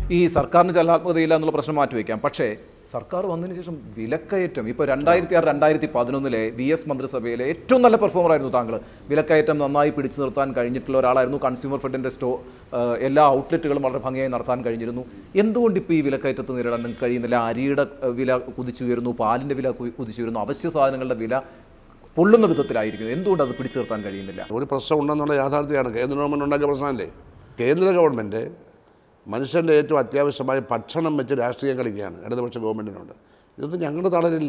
ഈ സർക്കാരിന് ചലനാത്മകതയില്ല എന്നുള്ള പ്രശ്നം മാറ്റിവെക്കാം പക്ഷേ സർക്കാർ വന്നതിന് ശേഷം വിലക്കയറ്റം ഇപ്പോൾ രണ്ടായിരത്തി ആറ് രണ്ടായിരത്തി പതിനൊന്നിലെ വി എസ് മന്ത്രിസഭയിലെ ഏറ്റവും നല്ല പെർഫോമർ ആയിരുന്നു താങ്കൾ വിലക്കയറ്റം നന്നായി പിടിച്ചു നിർത്താൻ കഴിഞ്ഞിട്ടുള്ള ഒരാളായിരുന്നു കൺസ്യൂമർ ഫെഡിൻ്റെ സ്റ്റോ ഏഹ് എല്ലാ ഔട്ട്ലെറ്റുകളും വളരെ ഭംഗിയായി നടത്താൻ കഴിഞ്ഞിരുന്നു എന്തുകൊണ്ട് ഇപ്പോൾ ഈ വിലക്കയറ്റത്തെ നേരിടാൻ നിങ്ങൾക്ക് കഴിയുന്നില്ല അരിയുടെ ഏഹ്, വില കുതിച്ചുയരുന്നു പാലിൻ്റെ വില കു- കുതിച്ചുയരുന്നു അവശ്യ സാധനങ്ങളുടെ വില പൊള്ളുന്ന വിധത്തിലായിരിക്കും എന്തുകൊണ്ട് അത് പിടിച്ചു നിർത്താൻ കഴിയുന്നില്ല ഒരു പ്രശ്നം ഉണ്ടെന്നുള്ള യാഥാർത്ഥ്യമാണ് കേന്ദ്ര ഗവൺമെൻറ് ഉണ്ടാക്കിയ പ്രശ്നമല്ലേ കേന്ദ്ര ഗവൺമെൻറ് മനുഷ്യൻ്റെ ഏറ്റവും അത്യാവശ്യമായ ഭക്ഷണം വെച്ച് രാഷ്ട്രീയം കളിക്കുകയാണ് ഇടതുപക്ഷ ഗവൺമെൻറ്റിനുണ്ട് ഇതൊന്നും ഞങ്ങളുടെ തളരില്ല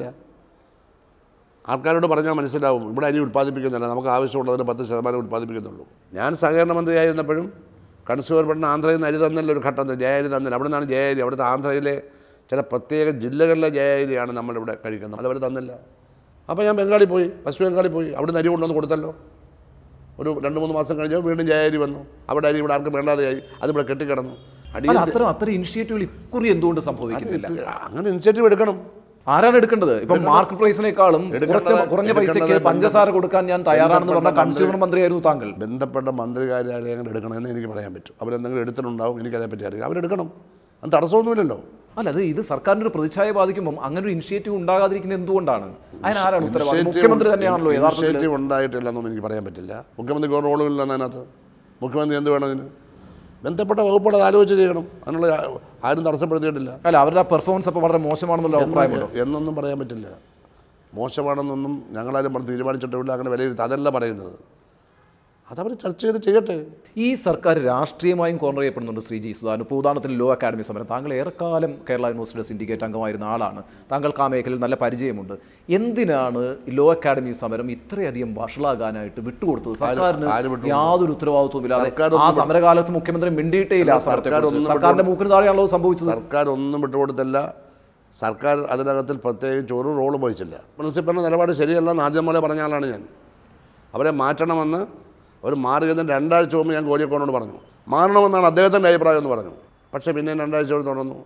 ആൾക്കാരോട് പറഞ്ഞാൽ മനസ്സിലാവും ഇവിടെ അരി ഉൽപ്പാദിപ്പിക്കുന്നില്ല നമുക്ക് ആവശ്യമുള്ളതിന് പത്ത് ശതമാനം ഉൽപ്പാദിപ്പിക്കുന്നുള്ളൂ ഞാൻ സഹകരണ മന്ത്രിയായിരുന്നപ്പോഴും കൺസ്യൂമർ പെണ്ണ് ആന്ധ്രയിൽ നിന്ന് അരി തന്നല്ലോ ഒരു ഘട്ടം ജയരി തന്നില്ല അവിടെ നിന്നാണ് ജയരി അവിടുത്തെ ആന്ധ്രയിലെ ചില പ്രത്യേക ജില്ലകളിലെ ജയരിയാണ് നമ്മളിവിടെ കഴിക്കുന്നത് അതവർ തന്നില്ല അപ്പോൾ ഞാൻ ബംഗാളിൽ പോയി പശ്ചിമ ബംഗാളിൽ പോയി അവിടെ നിന്ന് അരി കൊണ്ടുവന്ന് കൊടുത്തല്ലോ ഒരു രണ്ട് മൂന്ന് മാസം കഴിഞ്ഞപ്പോൾ വീണ്ടും ജയരി വന്നു അവിടെ അരി ഇവിടെ ആർക്കും വേണ്ടാതെയായി അതിവിടെ കെട്ടിക്കിടന്നു അടി അല്ല അത്തരം അത്തരം ഇനിഷ്യേറ്റീവുകൾ ഇക്കുറി എന്തുകൊണ്ട് സംഭവിക്കുന്നില്ല അങ്ങനെ ഇനിഷ്യേറ്റീവ് എടുക്കണം ആരാണ് എടുക്കേണ്ടത് ഇപ്പം മാർക്ക് പ്രൈസിനേക്കാളും കുറച്ച് എടുക്കേണ്ടത് കുറഞ്ഞ പൈസയ്ക്ക് എടുക്കേണ്ടത് പഞ്ചസാര കൊടുക്കാൻ ഞാൻ തയ്യാറാണെന്ന് പറഞ്ഞ ബന്ധപ്പെട്ട കൺസ്യൂമർ മന്ത്രിയായിരുന്നു താങ്കൾ ബന്ധപ്പെട്ട മന്ത്രികാര്യാലയങ്ങൾ എടുക്കണമെന്ന് എനിക്ക് പറയാൻ പറ്റും അവരെന്തെങ്കിലും എടുത്തിട്ടുണ്ടാവും എനിക്കതേപ്പറ്റി അറിയാം അവരെടുക്കണം അത് തടസ്സമൊന്നുമില്ലല്ലോ അല്ല അത് ഇത് സർക്കാരിന്റെ ഒരു പ്രതിച്ഛായ ബാധിക്കുമ്പോൾ അങ്ങനെ ഒരു ഇനിഷ്യേറ്റീവ് ഉണ്ടാകാതിരിക്കുന്നത് എന്തുകൊണ്ടാണ് അതിനാരാണ് ഉത്തരവാദിത്വം ഇനിഷ്യേറ്റീവ് മുഖ്യമന്ത്രി തന്നെയാണല്ലോ യഥാർത്ഥത്തിൽ ഇനിഷ്യേറ്റീവ് ഉണ്ടായിട്ടില്ലെന്നൊന്നും എനിക്ക് പറയാൻ പറ്റില്ല മുഖ്യമന്ത്രിക്ക് ഒരു റോളുമില്ലെന്ന് അതിനകത്ത് മുഖ്യമന്ത്രി എന്ത് വേണം അതിന് ബന്ധപ്പെട്ട വകുപ്പുകൾ അത് ആലോചിച്ച് ചെയ്യണം അതിനുള്ള ആരും തടസ്സപ്പെടുത്തിയിട്ടില്ല അല്ല അവരുടെ ആ പെർഫോമൻസ് അപ്പോൾ വളരെ മോശമാണെന്നുള്ള അഭിപ്രായമുണ്ടോ എന്നൊന്നും പറയാൻ പറ്റില്ല മോശമാണെന്നൊന്നും ഞങ്ങളാരും പറഞ്ഞ് തീരുമാനിച്ചിട്ടില്ല അങ്ങനെ വിലയിരുത്തി അതല്ല പറയുന്നത് അതവർ ചർച്ച ചെയ്ത് ചെയ്യട്ടെ ഈ സർക്കാർ രാഷ്ട്രീയമായും കോർണർ ചെയ്യപ്പെടുന്നുണ്ട് ശ്രീ ജി സുധാൻ ഇപ്പോൾ ഉദാഹരണത്തിന് ലോ അക്കാഡമി സമരം താങ്കൾ ഏറെക്കാലം കേരള യൂണിവേഴ്സിറ്റിയുടെ സിൻഡിക്കേറ്റ് അംഗമായിരുന്ന ആളാണ് താങ്കൾക്ക് ആ മേഖലയിൽ നല്ല പരിചയമുണ്ട് എന്തിനാണ് ഈ ലോ അക്കാഡമി സമരം ഇത്രയധികം വഷളാകാനായിട്ട് വിട്ടുകൊടുത്തത് സർക്കാരിന് ആര് വിട്ടുകൊടുത്തു? യാതൊരു ഉത്തരവാദിത്വവും ഇല്ലാതെ സർക്കാർ ആ ഒന്നും സമരകാലത്ത് മുഖ്യമന്ത്രി മിണ്ടിയിട്ടേ ഇല്ല ആ സർക്കാർ സമരത്തെക്കുറിച്ച്. ഒന്നും സർക്കാരിന്റെ മൂക്കിന് താഴെയാണല്ലോ സംഭവിച്ചത് സർക്കാർ ഒന്നും വിട്ടുകൊടുത്തില്ല സർക്കാർ അതിനകത്തിൽ പ്രത്യേകിച്ച് ഒരു റോളും വഹിച്ചില്ല പ്രിൻസിപ്പലിൻ്റെ നിലപാട് ശരിയല്ലെന്ന് ആദ്യം മുതലേ പറഞ്ഞ ആളാണ് ഞാൻ അവരെ മാറ്റണമെന്ന് അവർ മാറിയതിന് രണ്ടാഴ്ച മുമ്പ് ഞാൻ കോലിയക്കോണോട് പറഞ്ഞു മാറണമെന്നാണ് അദ്ദേഹത്തിൻ്റെ അഭിപ്രായം എന്ന് പറഞ്ഞു പക്ഷേ പിന്നെ രണ്ടാഴ്ച കൊണ്ട് തുടർന്നു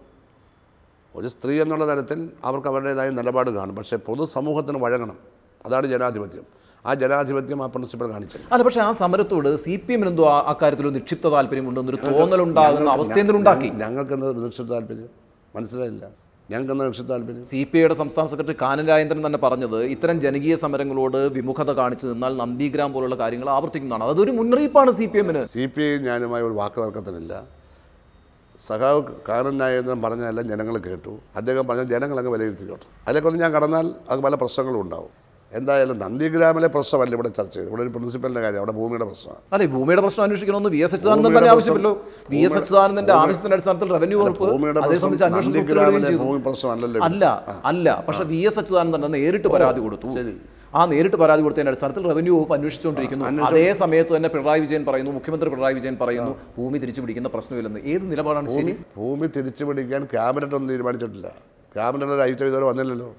ഒരു സ്ത്രീ എന്നുള്ള തരത്തിൽ അവർക്ക് അവരുടേതായ നിലപാട് കാണും പക്ഷേ പൊതുസമൂഹത്തിന് വഴങ്ങണം അതാണ് ജനാധിപത്യം ആ ജനാധിപത്യം ആ പ്രിൻസിപ്പൽ കാണിച്ചത് അല്ല പക്ഷേ ആ സമരത്തോട് സി പി എമ്മിന് എന്തോ ആ- അക്കാര്യത്തിൽ ഒരു നിക്ഷിപ്ത താല്പര്യമുണ്ടെന്നൊരു തോന്നലുണ്ടാകുന്ന അവസ്ഥ എന്തിനുണ്ടാക്കി ഞങ്ങൾക്ക് എന്താ നിശ്ചിത താല്പര്യം മനസ്സിലായില്ല ഞങ്ങൾക്ക് എന്താ നിശ്ചിത താല്പര്യം സി പി ഐയുടെ സംസ്ഥാന സെക്രട്ടറി കാനൻ രാജേന്ദ്രൻ തന്നെ പറഞ്ഞത് ഇത്തരം ജനകീയ സമരങ്ങളോട് വിമുഖത കാണിച്ചു നിന്നാൽ നന്ദിഗ്രാം പോലുള്ള കാര്യങ്ങൾ ആവർത്തിക്കുന്നതാണ് അതൊരു മുന്നറിയിപ്പാണ് സി പി എമ്മിന് സി പി ഐ ഞാനുമായി ഒരു വാക്ക് തർക്കത്തിനില്ല സഖാവ് കാനൻ നായകൻ പറഞ്ഞതെല്ലാം ജനങ്ങൾ കേട്ടു അദ്ദേഹം പറഞ്ഞ ജനങ്ങളങ്ങ് വിലയിരുത്തിക്കോട്ടെ അതിലേക്കൊന്ന് ഞാൻ കടന്നാൽ അത് പല പ്രശ്നങ്ങളും ഉണ്ടാവും എന്തായാലും നന്ദിഗ്രാമിലെ പ്രശ്നമല്ല ഇവിടെ ചർച്ച ചെയ്തത് ഇവിടെ ഒരു പ്രിൻസിപ്പലിൻ്റെ കാര്യം അവിടെ ഭൂമിയുടെ പ്രശ്നമാണ് അല്ലെ ഭൂമിയുടെ പ്രശ്നം അന്വേഷിക്കണമെന്ന് വി എസ് അച്യുതാനന്ദൻ തന്നെ ഭൂമിയുടെ ആവശ്യമല്ലോ വി എസ് അച്യുതാനന്ദന്റെ ആവശ്യത്തിന്റെ അടിസ്ഥാനത്തിൽ റവന്യൂ വകുപ്പ് ഭൂമിയുടെ അതേ പ്രശ്നം സംബന്ധിച്ച് അന്വേഷണം ഉത്തരവിടുകയും നന്ദിഗ്രാമിലെ ചെയ്തു ഭൂമി പ്രശ്നമല്ലല്ലോ അല്ല അല്ല പക്ഷെ വി എസ് അച്യുതാനന്ദൻ തന്നെ നേരിട്ട് പരാതി കൊടുത്തു ശരി. ആ നേരിട്ട് പരാതി കൊടുത്തതിന്റെ അടിസ്ഥാനത്തിൽ റവന്യൂ വകുപ്പ് അന്വേഷിച്ചുകൊണ്ടിരിക്കുന്നു അതേ സമയത്ത് തന്നെ പിണറായി വിജയൻ പറയുന്നു മുഖ്യമന്ത്രി പിണറായി വിജയൻ പറയുന്നു ഭൂമി തിരിച്ചു പിടിക്കുന്ന പ്രശ്നമില്ലെന്ന് ഏത് നിലപാടാണ് ശരി ഭൂമി തിരിച്ചു പിടിക്കാൻ ക്യാബിനറ്റ് ഒന്നും തീരുമാനിച്ചിട്ടില്ല ക്യാബിനറ്റ് ഒരു ഐറ്റം ഇതുവരെ വന്നില്ലല്ലോ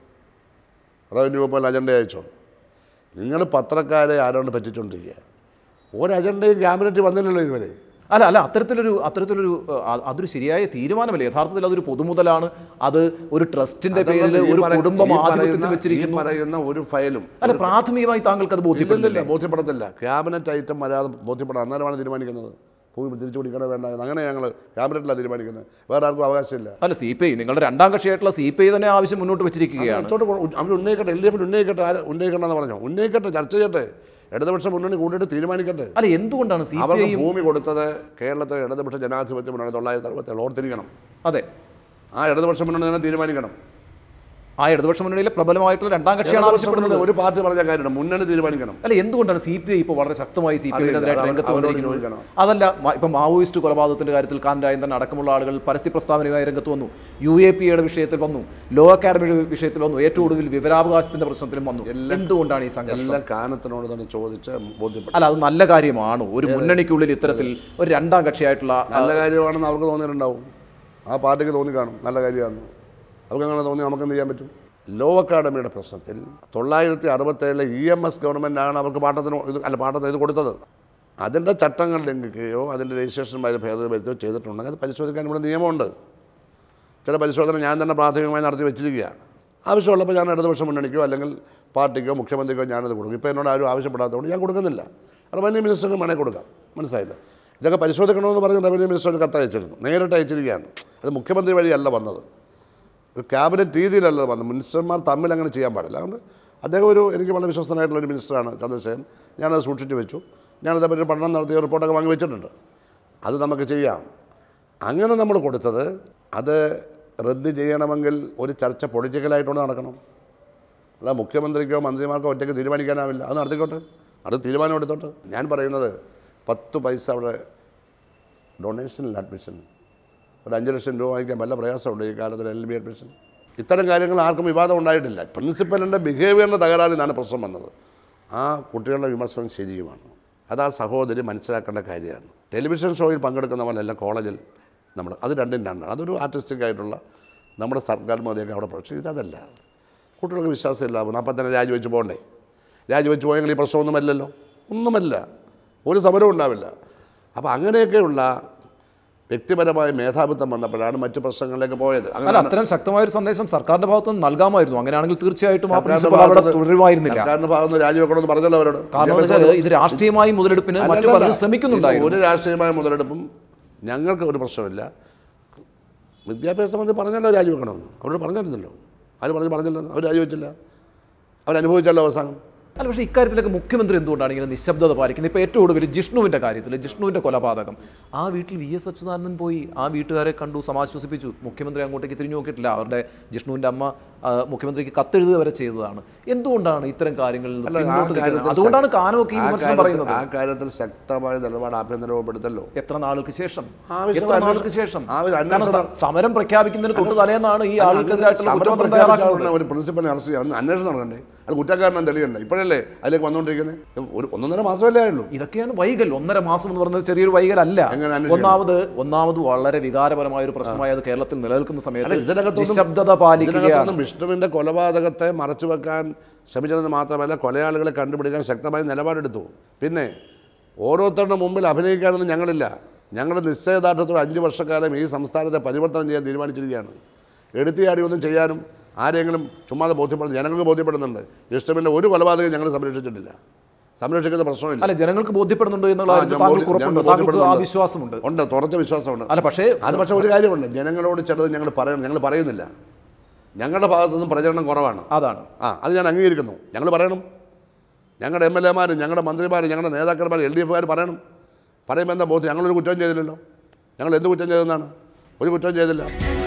റവന്യൂ വകുപ്പ് അജണ്ട അയച്ചോ നിങ്ങൾ പത്രക്കാരെ ആരോട് പറ്റിച്ചുകൊണ്ടിരിക്കുക ഒരു അജണ്ടയും ക്യാബിനറ്റ് വന്നില്ലല്ലോ ഇതുവരെ അല്ല അല്ല അത്തരത്തിലൊരു അത്തരത്തിലൊരു അഹ് അതൊരു ശരിയായ തീരുമാനമല്ല യഥാർത്ഥത്തിൽ അതൊരു പൊതുമുതലാണ് അത് ഒരു ട്രസ്റ്റിന്റെ പേരിൽ അതല്ല, ഈ ഒരു പറ- കുടുംബം ഈ ആധിപത്യത്തിൽ പറയുന്ന- ഈ വെച്ചിരിക്കുന്നു പറയുന്ന ഒരു ഫയലും അല്ല പ്രാഥമികമായി താങ്കൾക്ക് അത് ബോധ്യപ്പെടുന്നില്ല ഇല്ലില്ല ബോധ്യപ്പെടത്തില്ല ക്യാബിനറ്റ് ഐറ്റം വരാതെ ബോധ്യപ്പെടാം അന്നേരമാണ് തീരുമാനിക്കുന്നത് ഭൂമി തിരിച്ചു പിടിക്കണോ വേണ്ട എന്ന്. അങ്ങനെ ഞങ്ങൾ ക്യാബിനറ്റിലാണ് തീരുമാനിക്കുന്നത് വേറെ ആർക്കും അവകാശമില്ല അല്ല സി പി ഐ നിങ്ങളുടെ രണ്ടാം കക്ഷിയായിട്ടുള്ള സി പി ഐ തന്നെ ആവശ്യം മുന്നോട്ട് വെച്ചിരിക്കുകയാണ് ഇങ്ങോട്ട് കൊ- അവർ ഉന്നയിക്കട്ടെ എൽ ഡി എഫിൽ ഉന്നയിക്കട്ടെ ആര് ഉന്നയിക്കണ്ടെന്ന് പറഞ്ഞു ഉന്നയിക്കട്ടെ ചർച്ച ചെയ്യട്ടെ ഇടതുപക്ഷ മുന്നണി കൂട്ടിയിട്ട് തീരുമാനിക്കട്ടെ അല്ല എന്തുകൊണ്ടാണ് സി പി അവർക്ക് ഐയും ഭൂമി കൊടുത്തത് കേരളത്തിലെ ഇടതുപക്ഷ ജനാധിപത്യ മുന്നണി തൊള്ളായിരത്തി അറുപത്തേഴ് ഓർത്തിരിക്കണം അതെ ആ ഇടതുപക്ഷ മുന്നണി തന്നെ തീരുമാനിക്കണം ആ ഇടതുപക്ഷ മുന്നണിയിലെ പ്രബലമായിട്ടുള്ള രണ്ടാം കക്ഷിയാണ് ഇടതുപക്ഷ ആവശ്യപ്പെടുന്നത് മുന്നണി ഒരു പാർട്ടി പറഞ്ഞ കാര്യമാണ് മുന്നണി തീരുമാനിക്കണം അല്ല എന്തുകൊണ്ടാണ് സി പി ഐ ഇപ്പോൾ വളരെ ശക്തമായി സി പി അറിയില്ല. ഐനെതിരായിട്ട് അത് രംഗത്ത് അവരോട് വന്നിരിക്കുന്നത് ചോദിക്കണം. അതല്ല മ- ഇപ്പം മാവോയിസ്റ്റ് കൊലപാതകത്തിന്റെ കാര്യത്തിൽ കാൻ രാജേന്ദ്രൻ അടക്കമുള്ള ആളുകൾ പരസ്യ പ്രസ്താവനയുമായി രംഗത്ത് വന്നു യു എ പി എയുടെ വിഷയത്തിൽ വന്നു ലോ അക്കാഡമിയുടെ വിഷയത്തിൽ വന്നു ഏറ്റവും ഒടുവിൽ വിവരാവകാശത്തിന്റെ പ്രശ്നത്തിലും വന്നു എന്തുകൊണ്ടാണ് ഈ സംഘർഷം എല്ലാം കാനത്തിനോട് തന്നെ ചോദിച്ച് ബോധ്യപ്പെട്ടു അല്ല അത് നല്ല കാര്യമാണോ ഒരു മുന്നണിക്കുള്ളിൽ ഇത്തരത്തിൽ ഒരു രണ്ടാം കക്ഷിയായിട്ടുള്ള നല്ല കാര്യമാണെന്ന് അവർക്ക് തോന്നിയിട്ടുണ്ടാവും ആ പാർട്ടിക്ക് തോന്നി കാണും നല്ല കാര്യമാണെന്ന് അവർക്ക് അങ്ങനെ തോന്നി നമുക്ക് എന്ത് ചെയ്യാൻ പറ്റും ലോ അക്കാഡമിയുടെ പ്രശ്നത്തിൽ തൊള്ളായിരത്തി അറുപത്തേഴിലെ ഇ എം എസ് ഗവൺമെൻറ്റാണ് അവർക്ക് പാട്ടത്തിന് ഇത് അല്ല പാട്ടത്തിന് ഇത് കൊടുത്തത് അതിൻ്റെ ചട്ടങ്ങൾ ലംഘിക്കുകയോ അതിൻ്റെ രജിസ്ട്രേഷനുമായി ഭേദഗതി വരുത്തുകയോ ചെയ്തിട്ടുണ്ടെങ്കിൽ അത് പരിശോധിക്കാൻ ഇവിടെ നിയമമുണ്ട് ചില പരിശോധന ഞാൻ തന്നെ പ്രാഥമികമായി നടത്തി വെച്ചിരിക്കുക ആവശ്യമുള്ളപ്പോൾ ഞാൻ ഇടതുപക്ഷം മുന്നണിക്കോ അല്ലെങ്കിൽ പാർട്ടിക്കോ മുഖ്യമന്ത്രിക്കോ ഞാനത് കൊടുക്കും ഇപ്പോൾ എന്നോട് ആരും ആവശ്യപ്പെടാത്തതുകൊണ്ട് ഞാൻ കൊടുക്കുന്നില്ല റവന്യൂ മിനിസ്റ്റർക്ക് വേണേൽ കൊടുക്കാം മനസ്സിലായില്ല ഇതൊക്കെ പരിശോധിക്കണമെന്ന് പറഞ്ഞ് റവന്യൂ മിനിസ്റ്റർ കത്ത് അയച്ചിരുന്നു നേരിട്ട് അയച്ചിരിക്കുകയാണ് അത് മുഖ്യമന്ത്രി വഴിയല്ല വന്നത് ഒരു ക്യാബിനറ്റ് രീതിയിലല്ല വന്നത് മിനിസ്റ്റർമാർ തമ്മിൽ അങ്ങനെ ചെയ്യാൻ പാടില്ല അതുകൊണ്ട് അദ്ദേഹം ഒരു എനിക്ക് വളരെ വിശ്വസ്തനായിട്ടുള്ള ഒരു മിനിസ്റ്ററാണ് ചന്ദ്രശേഖരൻ ഞാനത് സൂക്ഷിച്ച് വെച്ചു ഞാനതേപ്പറ്റി പഠനം നടത്തിയ റിപ്പോർട്ടൊക്കെ വാങ്ങി വെച്ചിട്ടുണ്ട് അത് നമുക്ക് ചെയ്യാം അങ്ങനെ നമ്മൾ കൊടുത്തത് അത് റദ്ദ് ചെയ്യണമെങ്കിൽ ഒരു ചർച്ച പൊളിറ്റിക്കലായിട്ടോട് നടക്കണം അല്ല മുഖ്യമന്ത്രിക്കോ മന്ത്രിമാർക്കോ ഒറ്റയ്ക്ക് തീരുമാനിക്കാനാവില്ല അത് നടത്തിക്കോട്ടെ അത് തീരുമാനം എടുത്തോട്ടെ ഞാൻ പറയുന്നത് പത്ത് പൈസ അവിടെ ഡൊണേഷനിൽ അഡ്മിഷൻ ഒരു അഞ്ച് ലക്ഷം രൂപ വാങ്ങിക്കാൻ വല്ല പ്രയാസമുണ്ട് ഈ കാലത്തിൽ എൽ ബി അഡ്മിഷൻ ഇത്തരം കാര്യങ്ങൾ ആർക്കും വിവാദം ഉണ്ടായിട്ടില്ല പ്രിൻസിപ്പലിൻ്റെ ബിഹേവിയറിൻ്റെ തകരാറിൽ നിന്നാണ് പ്രശ്നം വന്നത് ആ കുട്ടികളുടെ വിമർശനം ശരിയുമാണ് അത് ആ സഹോദരി മനസ്സിലാക്കേണ്ട കാര്യമാണ് ടെലിവിഷൻ ഷോയിൽ പങ്കെടുക്കുന്നവരെല്ലാം കോളേജിൽ നമ്മൾ അത് രണ്ടും രണ്ടാണ് അതൊരു ആർട്ടിസ്റ്റിക് ആയിട്ടുള്ള നമ്മുടെ സർക്കാർ മതിയൊക്കെ അവിടെ പക്ഷേ ഇതല്ല കുട്ടികൾക്ക് വിശ്വാസമില്ല അപ്പം തന്നെ രാജിവെച്ച് പോകണ്ടേ രാജിവെച്ച് പോയെങ്കിൽ ഈ പ്രശ്നമൊന്നുമല്ലല്ലോ ഒന്നുമല്ല ഒരു സമരവും ഉണ്ടാവില്ല അപ്പോൾ അങ്ങനെയൊക്കെയുള്ള വ്യക്തിപരമായ മേധാവിത്വം വന്നപ്പോഴാണ് മറ്റു പ്രശ്നങ്ങളിലേക്ക് പോയത് അല്ല അങ്ങനെ അത്തരം ശക്തമായ ഒരു സന്ദേശം സർക്കാരിന്റെ ഭാഗത്ത് നിന്ന് നൽകാമായിരുന്നു അങ്ങനെയാണെങ്കിൽ തീർച്ചയായിട്ടും ആ സർക്കാരിന്റെ പ്രിൻസിപ്പൽ അവിടെ ഭാഗത്ത് തുടരുമായിരുന്നില്ല സർക്കാരിന്റെ ഭാഗത്ത് നിന്ന് രാജിവെക്കണമെന്ന് പറഞ്ഞല്ലോ അവരോട് കാരണം എന്ന് വെച്ചാൽ ഇത് രാഷ്ട്രീയമായി മുതലെടുപ്പിന് മറ്റു അല്ലല്ല. പലരും ശ്രമിക്കുന്നുണ്ടായിരുന്നു ഒരു രാഷ്ട്രീയമായ മുതലെടുപ്പും ഞങ്ങൾക്ക് ഒരു പ്രശ്നമില്ല വിദ്യാഭ്യാസ മന്ത്രി പറഞ്ഞല്ലോ രാജിവെക്കണമെന്ന് അവരോട് പറഞ്ഞിരുന്നല്ലോ അവർ പറഞ്ഞ് പറഞ്ഞില്ല അവർ രാജിവെച്ചില്ല അവരനുഭവിച്ചല്ലോ അവസാനം അല്ല പക്ഷേ ഇക്കാര്യത്തിലൊക്കെ മുഖ്യമന്ത്രി എന്തുകൊണ്ടാണ് ഇങ്ങനെ നിശബ്ദത പാലിക്കുന്നത് ഇപ്പോൾ ഏറ്റവും ഒടുവിൽ ജിഷ്ണുവിൻ്റെ കാര്യത്തിൽ ജിഷ്ണുവിൻ്റെ കൊലപാതകം ആ വീട്ടിൽ വി എസ് അച്യുതാനന്ദൻ പോയി ആ വീട്ടുകാരെ കണ്ടു സമാശ്വസിപ്പിച്ചു മുഖ്യമന്ത്രി അങ്ങോട്ടേക്ക് തിരിഞ്ഞു നോക്കിയിട്ടില്ല അവരുടെ ജിഷ്ണുവിൻ്റെ അമ്മ ആ, മുഖ്യമന്ത്രിക്ക് കത്തെഴുതുക വരെ ചെയ്തതാണ് എന്തുകൊണ്ടാണ് ഇത്തരം കാര്യങ്ങളിൽ നിന്ന് അല്ല, ആ പിന്നോട്ട് നിൽക്കുന്നത്? കാര്യത്തിൽ അതുകൊണ്ടാണ് ശക്ത- കാനമൊക്കെ ഈ ആ വിമർശനം കാര്യത്തിൽ- പറയുന്നത് ആ കാര്യത്തിൽ ശക്തമായ നിലപാട് ആഭ്യന്തര വകുപ്പെടുത്തല്ലോ എത്ര നാളുകൾക്ക് ശേഷം ആവശ്യം എത്ര അന്വേഷണം- നാൾക്ക് ശേഷം ആവശ്യം കാരണം അന്വേഷണം- സ- സമരം പ്രഖ്യാപിക്കുന്നതിന് തൊട്ട് തലേന്നാണ് ഈ ആളുകൾക്കെതിരായിട്ടുള്ള സമരം കുറ്റപത്രം പ്രഖ്യാപിച്ച തയ്യാറാക്കുന്നത് ഉടനെ ഒരു പ്രിൻസിപ്പലിനെ അറസ്റ്റ് ചെയ്യാൻ അന്വേഷണം നടക്കണ്ടേ അത് കുറ്റക്കാരനെ തെളിയണ്ടേ ഇപ്പോഴല്ലേ അതിലേക്ക് വന്നുകൊണ്ടിരിക്കുന്നത് ഒരു ഒന്നൊന്നര മാസമല്ലേ ആയുള്ളൂ ഇതൊക്കെയാണ് വൈകൽ ഒന്നര മാസം എന്ന് പറയുന്നത് ചെറിയൊരു വൈകലല്ല എങ്ങനെ അന്വേഷിക്കണം? ഒന്നാമത് ഒന്നാമത് വളരെ വികാരപരമായ ഒരു പ്രശ്നമായി അത് കേരളത്തിൽ നിലനിൽക്കുന്ന അല്ല സമയത്ത് ഇതിനകത്തൊന്നും നിശബ്ദത പാലിക്കുകയാണ് ഇതിനകത്തൊന്നും വിഷ്ണുവിൻ്റെ കൊലപാതകത്തെ മറച്ചു വെക്കാൻ ശ്രമിച്ചതെന്ന് മാത്രമല്ല കൊലയാളികളെ കണ്ടുപിടിക്കാൻ ശക്തമായ നിലപാടെടുത്തു പിന്നെ ഓരോരുത്തരുടെ മുമ്പിൽ അഭിനയിക്കാനൊന്നും ഞങ്ങളില്ല ഞങ്ങൾ നിശ്ചയദാർഢ്യത്തോടെ അഞ്ച് വർഷക്കാലം ഈ സംസ്ഥാനത്തെ പരിവർത്തനം ചെയ്യാൻ തീരുമാനിച്ചിരിക്കുകയാണ് എടുത്തിയാടി ഒന്നും ചെയ്യാനും ആരെങ്കിലും ചുമ്മാതെ ബോധ്യപ്പെടുന്നു ജനങ്ങൾക്ക് ബോധ്യപ്പെടുന്നുണ്ട് വിഷ്ണുവിൻ്റെ ഒരു കൊലപാതകം ഞങ്ങൾ സംരക്ഷിച്ചിട്ടില്ല സംരക്ഷിക്കുന്ന പ്രശ്നമില്ല അല്ല ജനങ്ങൾക്ക് ബോധ്യപ്പെടുന്നുണ്ട് എന്നുള്ള ആ, കാര്യത്തിൽ ഞാൻ താങ്കൾക്ക് ബോധ്യ- ഉറപ്പുണ്ട് ഞാൻ താങ്കൾക്ക് ആ ബോധ്യപ്പെടുന്നുണ്ട്. വിശ്വാസമുണ്ട് ഉണ്ട് തുറച്ച വിശ്വാസമുണ്ട് അല്ല പക്ഷേ അത് പക്ഷേ ഒരു കാര്യമുണ്ട് ജനങ്ങളോട് ചിലത് ഞങ്ങൾ പറയണം ഞങ്ങൾ പറയുന്നില്ല ഞങ്ങളുടെ ഭാഗത്തുനിന്നും പ്രചരണം കുറവാണ് അതാണ് ആ അത് ഞാൻ അംഗീകരിക്കുന്നു ഞങ്ങൾ പറയണം ഞങ്ങളുടെ എം എൽ എമാരും ഞങ്ങളുടെ മന്ത്രിമാരും ഞങ്ങളുടെ നേതാക്കന്മാർ എൽ ഡി എഫുകാർ പറയണം പറയുമ്പോൾ എന്താ ബോധ്യം ഞങ്ങളൊരു കുറ്റം ചെയ്തില്ലല്ലോ ഞങ്ങൾ എന്ത് കുറ്റം ചെയ്തെന്നാണ് ഒരു കുറ്റം ചെയ്തില്ല